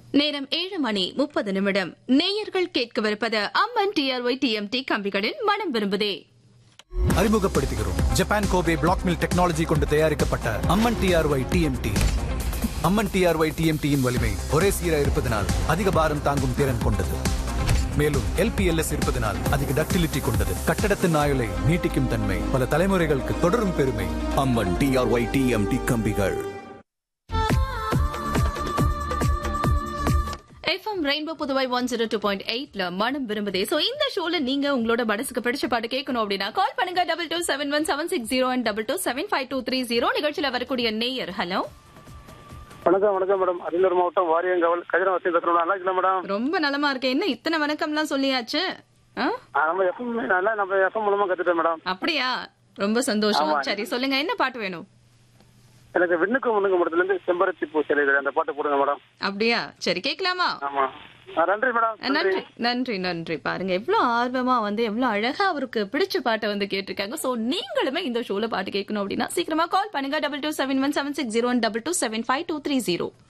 நேரம் ஏழு மணி முப்பது நிமிடம் நேயர்கள் கேட்கவிருப்பது அம்மன் டிஆர்ஒய் டிஎம்டி கம்பிகளின் மனம் விரும்புதே அறிமுகப்படுத்துகிறோம் Japan Kobe black mill technology கொண்டு தயாரிக்கப்பட்ட Amman TRY TMT Amman TRY டிஎம்டியின் வலிமை ஒரே சீராக இருப்பதனால் அதிக பாரம் தாங்கும் திறன் கொண்டது மேலும் எல்பிஎல்எஸ் இருப்பதனால் அதிக டக்டிலிட்டி கொண்டது கட்டடத்தின் ஆயுளை நீட்டிக்கும் தன்மை பல தலைமுறைகளுக்கு தொடரும் பெருமை அம்மன் டிஆர்ஒய் டிஎம்டி கம்பிகள் FM rainbow Puduvai one zero two point எயிட்ல மனம் விரும்புதே சோ இந்த ஷோல நீங்க உங்களோட மனசுக்கு பிடிச்ச பாட்டு கேட்கணும் அப்படின்னா கால் பண்ணுங்க double two seven one seven six zero and double two seven five two three zero நிகழ்ச்சியில வரக்கூடிய நேயர் ஹலோ வணக்கம் வணக்கம் மேடம் அரியலூர் மாவட்டம் வாரியங்கவல் கதிரவாசி பேசுறோம் நல்லா இருக்கல மேடம் ரொம்ப நலமா இருக்கேன் என்ன இத்தனை வணக்கம்லாம் சொல்லியாச்சு ஆ? ஆ, நம்ம எஃப்எம் நல்லா நம்ம எஃப்எம் மூலமா கத்துட்டேன் மேடம் அப்படியா ரொம்ப சந்தோஷம் சரி சொல்லுங்க என்ன பாட்டு வேணும் எனக்கு விண்ணுக்கு முன்னுக்கு மடத்துல இருந்து செம்பருத்தி பூ சிலைகள் அந்த பாட்டு போடுங்க மேடம் அப்படியா சரி கேட்கலாமா ஆமா ஆ, நன்றி மேடம் நன்றி நன்றி நன்றி நன்றி பாருங்க எவ்வளவு ஆர்வமா வந்து எவ்வளவு அழகா அவருக்கு பிடிச்ச பாட்டை வந்து கேட்டிருக்காங்க சோ நீங்களுமே இந்த ஷோல பாட்டு கேட்கணும் அப்படின்னா சீக்கிரமா கால் பண்ணுங்க double two seven one seven six zero double two seven five two three zero